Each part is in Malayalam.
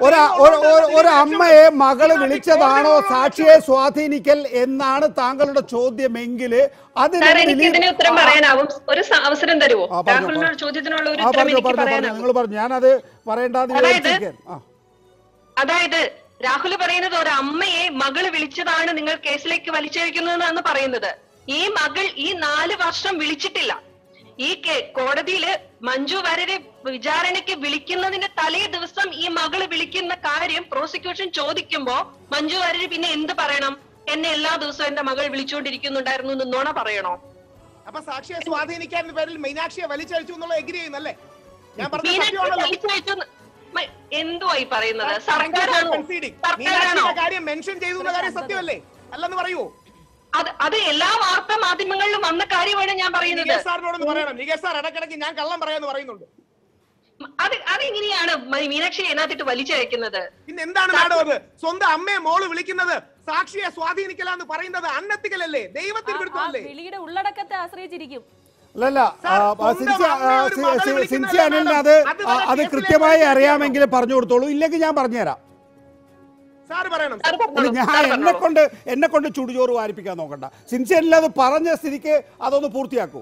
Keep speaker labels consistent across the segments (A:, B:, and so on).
A: ഒരു ഒരു- ഒരു- ഒരു അമ്മയെ മകള് വിളിച്ചതാണോ സാക്ഷിയെ സ്വാധീനിക്കൽ എന്നാണ് താങ്കളുടെ ചോദ്യമെങ്കിൽ അതിന്
B: സാർ എനിക്ക്
A: ദിലീപ്
B: ഇതിന് ഉത്തരം
A: ആ,
B: പറയാനാവും ഒരു സ- അവസരം തരുമോ
A: ആ, പറഞ്ഞോ,
B: രാഹുലിനോട്
A: പറഞ്ഞോ.
B: ചോദ്യത്തിനുള്ള ഒരു
A: ആ
B: ഉത്തരം
A: പറഞ്ഞു
B: എനിക്ക്
A: പറഞ്ഞു പറഞ്ഞു
B: പറയാനാവും
A: നിങ്ങൾ പറഞ്ഞു ഞാനത് പറയേണ്ടെന്ന്
B: അതായത്
A: വിചാരിച്ചിരിക്കാൻ ആ
B: അതായത് രാഹുൽ പറയുന്നത് ഒരു അമ്മയെ മകള് വിളിച്ചതാണ് നിങ്ങൾ കേസിലേക്ക് വലിച്ചഴിക്കുന്നതെന്നാണ് പറയുന്നത് ഈ മകൾ ഈ നാല് വർഷം വിളിച്ചിട്ടില്ല ഈ കേ- കോടതിയില് മഞ്ജു വാര്യരെ വിചാരണയ്ക്ക് വിളിക്കുന്നതിന്റെ തലേ ദിവസം ഈ മകള് വിളിക്കുന്ന കാര്യം പ്രോസിക്യൂഷൻ ചോദിക്കുമ്പോ മഞ്ജു വാര്യര് പിന്നെ എന്ത് പറയണം എന്നെ എല്ലാ ദിവസവും എന്റെ മകൾ വിളിച്ചുകൊണ്ടിരിക്കുന്നുണ്ടായിരുന്നു എന്ന് നുണ പറയണോ
C: അപ്പൊ സാക്ഷിയെ സ്വാധീനിക്കാൻ പേരിൽ മീനാക്ഷിയെ വലിച്ചഴിച്ചു എന്നുള്ള എഗ്രി ചെയ്യുന്നല്ലേ ഞാൻ പറഞ്ഞ
B: മീനാക്ഷി
C: സത്യമാണല്ലോ
B: വലിച്ചയച്ചു എന്ന്- മ- എന്തുവാ ഈ പറയുന്നത്
C: Thank you for
B: സർക്കാരാണോ
C: conceding.
B: സർക്കാരാണോ
C: മീനാക്ഷിയുടെ കാര്യം മെൻഷൻ ചെയ്തു എന്ന കാര്യം സത്യമല്ലേ അല്ലെന്ന് പറയൂ
B: അത് അത് എല്ലാ വാർത്താ മാധ്യമങ്ങളിലും വന്ന കാര്യമാണ് ഞാൻ പറയുന്നത്
C: നികേഷ് സാറിനോടൊന്ന് പറയണം നികേഷ് സാർ ഇടക്കിടക്ക് ഞാൻ കള്ളം പറയാന്ന് പറയുന്നുണ്ട്
B: അത് അതെങ്ങനെയാണ് മ- മീനാക്ഷി അതിനകത്തിട്ട് വലിച്ചയക്കുന്നത്
C: പിന്നെ എന്താണ് മാഡം അത് സ്വന്തം അമ്മയെ മോള് വിളിക്കുന്നത് സാക്ഷിയെ സ്വാധീനിക്കലാന്ന് പറയുന്നത് അന്നത്തിക്കലല്ലേ ദൈവത്തിന്
D: ആ
C: വിടുത്തല്ലേ
D: വിളിയുടെ ഉള്ളടക്കത്തെ ആശ്രയിച്ചിരിക്കും
A: അല്ലല്ല
C: സാർ,
A: ആ, ആ,
C: സ്വന്തം
A: സിൻസി ആ,
C: അമ്മയെ ഒരു
A: സി-
C: മകൾ
A: സി-
C: വിളിക്കുന്നതല്ല
A: സിൻസി അനിലിന് അത്
C: അത്
A: ആ,
C: വല്ല
A: അത്
C: കേസിലെ
A: കൃത്യമായി
C: പ്രതിയാണോ?
A: അറിയാമെങ്കിൽ പറഞ്ഞു കൊടുത്തോളൂ ഇല്ലെങ്കിൽ ഞാൻ പറഞ്ഞുതരാം
C: സാർ പറയണം
B: സാർ
A: അല്ല,
B: പറഞ്ഞോളൂ,
A: ഞാൻ
B: സാർ
A: എന്നെ
B: പറഞ്ഞോളൂ.
A: കൊണ്ട് എന്നെ കൊണ്ട് ചുടുചോറ് വാരിപ്പിക്കാൻ നോക്കണ്ട സിൻസി അനിൽ അത് പറഞ്ഞ സ്ഥിതിക്ക് അതൊന്ന് പൂർത്തിയാക്കൂ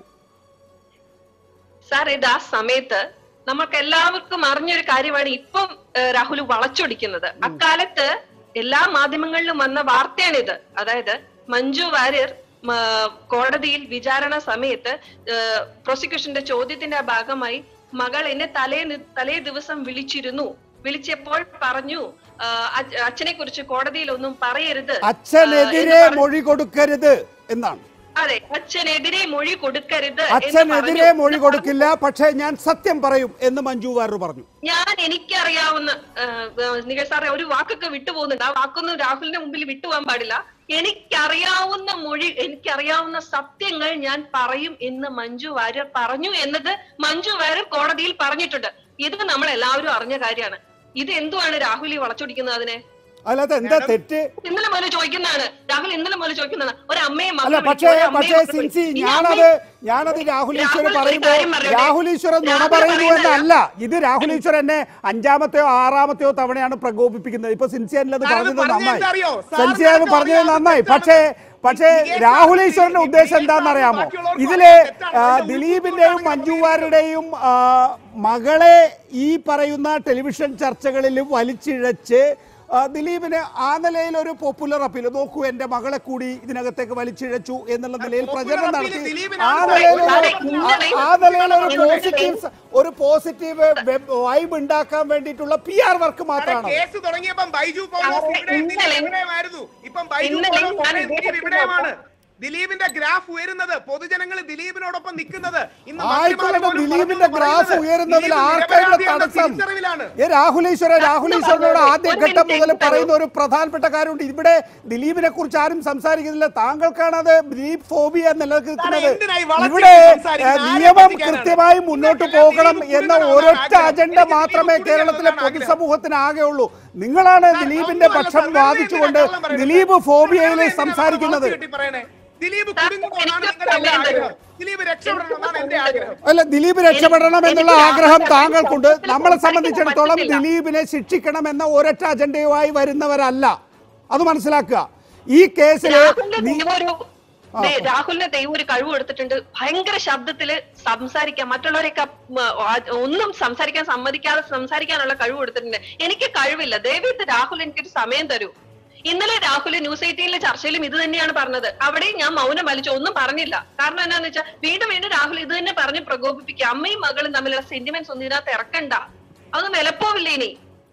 B: സാർ ഇത് ആ സമയത്ത് നമുക്ക് എല്ലാവർക്കും അറിഞ്ഞൊരു കാര്യമാണ് ഇപ്പം ഏഹ്, രാഹുൽ വളച്ചൊടിക്കുന്നത് അക്കാലത്ത് എല്ലാ മാധ്യമങ്ങളിലും വന്ന വാർത്തയാണിത് അതായത് മഞ്ജു വാര്യർ മ, കോടതിയിൽ വിചാരണ സമയത്ത് ഏഹ്, പ്രോസിക്യൂഷന്റെ ചോദ്യത്തിന്റെ ഭാഗമായി മകൾ എന്നെ തലേ നി- തലേ ദിവസം വിളിച്ചിരുന്നു വിളിച്ചപ്പോൾ പറഞ്ഞു അച്ഛനെ കുറിച്ച് കോടതിയിൽ ഒന്നും പറയരുത് ആ,
A: അച്ഛനെതിരെ
B: എന്ന് പറഞ്ഞു.
A: മൊഴി കൊടുക്കരുത് എന്നാണ്
B: അതെ അച്ഛനെതിരെ മൊഴി കൊടുക്കരുത് എന്ന്
A: അച്ഛനെതിരെ
B: പറഞ്ഞു.
A: മൊഴി കൊടുക്കില്ല പക്ഷേ ഞാൻ സത്യം പറയും എന്ന് മഞ്ജു വാര്യർ പറഞ്ഞു
B: ഞാൻ എനിക്കറിയാവുന്ന നികേഷ് സാറെ ഒരു വാക്കൊക്കെ വിട്ടുപോകുന്നുണ്ട് ആ വാക്കൊന്നും രാഹുലിന്റെ മുമ്പിൽ വിട്ടുപോകാൻ പാടില്ല എനിക്കറിയാവുന്ന മൊഴി എനിക്കറിയാവുന്ന സത്യങ്ങൾ ഞാൻ പറയും എന്ന് മഞ്ജു വാര്യർ പറഞ്ഞു എന്നത് മഞ്ജു വാര്യർ കോടതിയിൽ പറഞ്ഞിട്ടുണ്ട് ഇത് നമ്മൾ എല്ലാവരും അറിഞ്ഞ കാര്യമാണ് ഇത് എന്തുവാണ് രാഹുൽ ഈ വളച്ചൊടിക്കുന്നത് അതിനെ
A: അല്ലാതെ എന്താ തെറ്റ്
B: ഇന്നലെ മുതൽ ചോദിക്കുന്നതാണ് രാഹുൽ ഇന്നലെ മുതൽ ചോദിക്കുന്നതാണ് ഒരു അമ്മയെ മകൾ
A: അല്ല
B: വിളിച്ചു,
A: പക്ഷേ
B: ഒരു അമ്മയെ
A: പക്ഷേ
B: മകൾ
A: സിൻസി
B: വിളിച്ചു. ഈ
A: ഞാനത്
B: അമ്മയെ-
A: ഞാനത് രാഹുൽ ഈശ്വർ
B: രാഹുൽ ഒരു
A: പറയുമ്പോ
B: കാര്യം പറയട്ടെ.
A: രാഹുൽ ഈശ്വർ നുണ
B: രാഹുൽ
A: പറയുന്നു
B: പറയുന്നത്
A: എന്നല്ല ഇത് രാഹുൽ ഈശ്വർ എന്നെ അഞ്ചാമത്തെയോ ആറാമത്തെയോ തവണയാണ് പ്രകോപിപ്പിക്കുന്നത് ഇപ്പൊ സിൻസിയനിൽ അത്
C: സാർ, അത്
A: പറഞ്ഞത്
C: പറഞ്ഞത്
A: നന്നായി
C: എന്താ അറിയോ? സാർ
A: സിൻസിയ അത്
C: പറഞ്ഞത്
A: പറഞ്ഞത്
C: അറിയാം,
A: നന്നായി
C: തെറ്റാണ്.
A: പക്ഷേ പക്ഷേ
C: നികേഷ്
A: രാഹുൽ
C: സാർ
A: ഈശ്വറിന്റെ
C: നികേഷ്
A: ഉദ്ദേശം
C: സാർ
A: എന്താണെന്നറിയാമോ
C: ബാക്കിയുള്ളവർക്ക്
A: ഇതില്
C: തെറ്റാണ്.
A: ആ,
C: അതിന്റെ
A: ദിലീപിന്റെയും
C: ഉൾക്കൊള്ളുന്ന
A: മഞ്ജു
C: പറയുന്നത്.
A: വാര്യരുടെയും ആ, മകളെ ഈ പറയുന്ന ടെലിവിഷൻ ചർച്ചകളിൽ വലിച്ചിഴച്ച് ആ, ദിലീപിന് ആ നിലയിൽ ഒരു പോപ്പുലർ അപ്പീൽ നോക്കൂ എന്റെ മകളെ കൂടി ഇതിനകത്തേക്ക് വലിച്ചിഴച്ചു എന്നുള്ള നിലയിൽ
C: popular
A: പ്രചരണം
C: appeal
A: നടത്തി
C: ദിലീപിനാണ്
A: ആ
C: സാറേ.
A: നിലയിൽ
B: സാറേ,
A: ഒരു-
B: ഇന്നലെ
A: ആ നിലയിൽ ഒരു
B: ഇന്നലെ
A: പോസിറ്റീവ് ഒരു പോസിറ്റീവ് വൈബ് ഉണ്ടാക്കാൻ വേണ്ടിയിട്ടുള്ള പി ആർ വർക്ക്
C: സാറേ,
A: മാത്രമാണ്
C: കേസ് തുടങ്ങിയപ്പം ബൈജു പോലോസ്
B: സാറേ,
C: ഇവിടെയും ദിലീപ്
B: ഇന്നലെ-
C: ഇവിടെയുമായിരുന്നു ഇപ്പം ബൈജു
B: ഇന്നലെ
C: പോലോസ്
B: ഞാൻ
C: ഇവിടെയും ദിലീപ്
B: ഇദ്ദേഹത്തിന്
C: ഇവിടെയുമാണ് ദിലീപിന്റെ ഗ്രാഫ് ഉയരുന്നത് പൊതുജനങ്ങൾ ദിലീപിനോടൊപ്പം നിൽക്കുന്നത് ഇന്ന്
A: ആയിക്കോട്ടെ
C: മന്ത്രിമാര് പോലും
A: ദിലീപിന്റെ
C: പറഞ്ഞു
A: ഗ്രാഫ്
C: പറയുന്നത്
A: ഉയരുന്നതിൽ
C: ദിലീപ്
A: ആർക്കായുള്ള
C: നിരപരാധിയാണെന്ന
A: തടസ്സം
C: തിരിച്ചറിവിലാണ്
A: ഏ രാഹുലീശ്വര രാഹുലീശ്വരനോട് ആദ്യ
B: ഒരു
A: ഘട്ടം
B: മിനിറ്റ്
A: മുതൽ
B: തരൂ.
A: പറയുന്ന ഒരു പ്രധാനപ്പെട്ട കാര്യമുണ്ട് ഇവിടെ ദിലീപിനെ കുറിച്ച് ആരും സംസാരിക്കുന്നില്ല താങ്കൾക്കാണ് അത് ദിലീപ് ഫോബിയ നിലനിൽക്കുന്നത്
C: എന്തിനാ ഈ വളച്ചൊടിച്ച്
A: ഇവിടെ ഏ,
C: സംസാരിക്കുന്നത്? ആരെ
A: നിയമം
C: പറ്റിക്കാനാണ്?
A: കൃത്യമായി മുന്നോട്ട്
C: നിങ്ങൾക്കെല്ലാം
A: പോകണം
C: ദിലീപ്
A: എന്ന
C: കുടുങ്ങണമെന്നാണ്
A: ഒരൊറ്റ
C: ആഗ്രഹം.
A: അജണ്ട
C: എനിക്ക്
A: മാത്രമേ
C: ദിലീപ്
A: കേരളത്തിലെ
C: കുടുങ്ങണമെന്നാണ്
A: പൊതുസമൂഹത്തിന് ആകെയുള്ളൂ നിങ്ങളാണ്
C: സാർ,
A: ദിലീപിന്റെ
C: ഒന്നുമല്ല
A: പക്ഷം
C: സാർ, വെറുതെ
A: വാദിച്ചുകൊണ്ട്
C: എന്തിനാ കള്ളം പറയുന്നത്?
A: ദിലീപ് ഫോബിയയിൽ
C: വെറുതെ എന്തിനാ
A: സംസാരിക്കുന്നത്
C: വളച്ച് കെട്ടി പറയണേ? ദിലീപ്
B: സാർ,
C: കുടുങ്ങുമെന്നാണ്
B: എനിക്ക്
C: നിങ്ങളുടെ എല്ലാ
B: സമയം
C: ആഗ്രഹം ദിലീപ് രക്ഷപ്പെടണമെന്നാണ് എന്റെ ആഗ്രഹം
A: അല്ല ദിലീപ് രക്ഷപ്പെടണം എന്നുള്ള
B: എനിക്ക്
A: ആഗ്രഹം
B: രാഹുൽ
A: താങ്കൾക്കുണ്ട്
B: ഗാന്ധി
A: നമ്മളെ
B: സംസാരിക്കാൻ
A: സംബന്ധിച്ചിടത്തോളം
B: പറ്റത്തില്ല.
A: ദിലീപിനെ ശിക്ഷിക്കണം എന്ന ഒരൊറ്റ അജണ്ടയുമായി വരുന്നവരല്ല അത് മനസ്സിലാക്കുക ഈ കേസിൽ
B: രാഹുലിന്റെ ദൈവം ഒരു ദേ, രാഹുലിന്റെ ദൈവം ഒരു കഴിവ് കൊടുത്തിട്ടുണ്ട് ഭയങ്കര ശബ്ദത്തില് സംസാരിക്കാൻ മറ്റുള്ളവരെയൊക്കെ ഉം, ആ, ഒന്നും സംസാരിക്കാൻ സമ്മതിക്കാതെ സംസാരിക്കാനുള്ള കഴിവ് കൊടുത്തിട്ടുണ്ട് എനിക്ക് കഴിവില്ല ദയവേത് രാഹുൽ എനിക്കൊരു സമയം തരൂ ഇന്നലെ രാഹുൽ ന്യൂസ് എയ്റ്റീനിലെ ചർച്ചയിലും ഇത് തന്നെയാണ് പറഞ്ഞത് അവിടെയും ഞാൻ മൗനം വലിച്ചു ഒന്നും പറഞ്ഞില്ല കാരണം എന്താന്ന് വെച്ചാൽ വീണ്ടും വീണ്ടും രാഹുൽ ഇത് തന്നെ പറഞ്ഞ് പ്രകോപിപ്പിക്കുക അമ്മയും മകളും തമ്മിലുള്ള സെന്റിമെന്റ്സ് ഒന്നും ഇതിനകത്ത് ഇറക്കണ്ട അതൊന്നും വിലപ്പോവില്ല ഇനി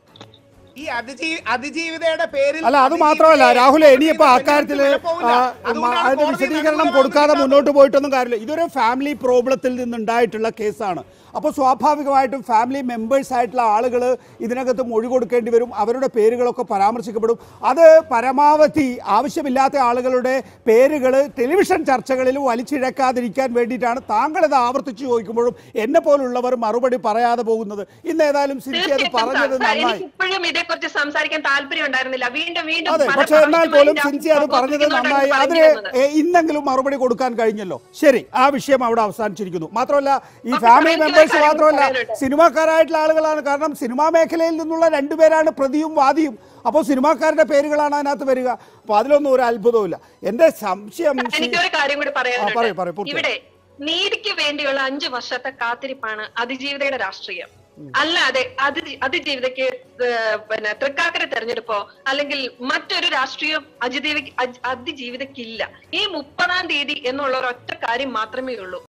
C: ഈ അതിജീ അതിജീവിതയുടെ പേരിൽ
A: അല്ല അത് മാത്രമല്ല രാഹുൽ ഇനിയിപ്പോ അക്കാര്യത്തിൽ അതിന്റെ വിശദീകരണം കൊടുക്കാതെ മുന്നോട്ട് പോയിട്ടൊന്നും കാര്യമില്ല ഇതൊരു ഫാമിലി പ്രോബ്ലത്തിൽ നിന്നുണ്ടായിട്ടുള്ള കേസാണ് അപ്പോൾ സ്വാഭാവികമായിട്ടും ഫാമിലി മെമ്പേഴ്സ് ആയിട്ടുള്ള ആളുകൾ ഇതിനകത്ത് മൊഴി കൊടുക്കേണ്ടി വരും അവരുടെ പേരുകളൊക്കെ പരാമർശിക്കപ്പെടും അത് പരമാവധി ആവശ്യമില്ലാത്ത ആളുകളുടെ പേരുകൾ ടെലിവിഷൻ ചർച്ചകളിൽ വലിച്ചിഴക്കാതിരിക്കാൻ വേണ്ടിയിട്ടാണ് താങ്കൾ ഇത് ആവർത്തിച്ച് ചോദിക്കുമ്പോഴും എന്നെ പോലുള്ളവർ മറുപടി പറയാതെ പോകുന്നത് ഇന്ന് ഏതായാലും സിൻസി അത് പറഞ്ഞത് നന്നായി
B: എനിക്ക് ഇപ്പോഴും ഇതേക്കുറിച്ച് സംസാരിക്കാൻ താല്പര്യം ഉണ്ടായിരുന്നില്ല വീണ്ടും വീണ്ടും
A: അതെ
B: പല
A: പക്ഷെ എന്നാൽ പോലും
B: പ്രാവശ്യമായി
A: സിൻസി അത് പറഞ്ഞത്
B: പ്രകോപിപ്പിക്കുന്നുണ്ടാണ്
A: നന്നായി
B: പറഞ്ഞു
A: അതിന്
B: വന്നത്.
A: ഏ, ഇന്നെങ്കിലും മറുപടി കൊടുക്കാൻ കഴിഞ്ഞല്ലോ ശരി ആ വിഷയം അവിടെ അവസാനിച്ചിരിക്കുന്നു മാത്രമല്ല ഈ
B: ഓക്കേ,
A: ഫാമിലി
B: എനിക്ക്
A: മെമ്പേഴ്സ് മെമ്പേഴ്സ്
B: കാര്യം
A: മാത്രമല്ല
B: പറയാനുണ്ട്.
A: സിനിമാക്കാരായിട്ടുള്ള ആളുകളാണ് കാരണം സിനിമാ മേഖലയിൽ നിന്നുള്ള രണ്ടുപേരാണ് പ്രതിയും വാദിയും അപ്പോൾ സിനിമാക്കാരുടെ പേരുകളാണ് അതിനകത്ത് വരിക അപ്പോൾ അതിലൊന്നും ഒരു അത്ഭുതവുമില്ല എന്റെ സംശയം ശ്രീ-
B: എനിക്കൊരു കാര്യം കൂടി
A: ആ, പറയൂ, പറയൂ,
B: പറയാനുണ്ട്
A: പൂർത്തിയാക്ക്.
B: ഇവിടെ നീതിക്ക് വേണ്ടിയുള്ള അഞ്ചു വർഷത്തെ കാത്തിരിപ്പാണ് അതിജീവിതയുടെ രാഷ്ട്രീയം അല്ലാതെ അതി അതിജീവിതയ്ക്ക് ഏഹ്, പിന്നെ തൃക്കാക്കര തെരഞ്ഞെടുപ്പോ അല്ലെങ്കിൽ മറ്റൊരു രാഷ്ട്രീയം അതിജീവി അതിജീവിതയ്ക്കില്ല ഈ മുപ്പതാം തീയതി എന്നുള്ള ഒരൊറ്റ കാര്യം മാത്രമേ ഉള്ളൂ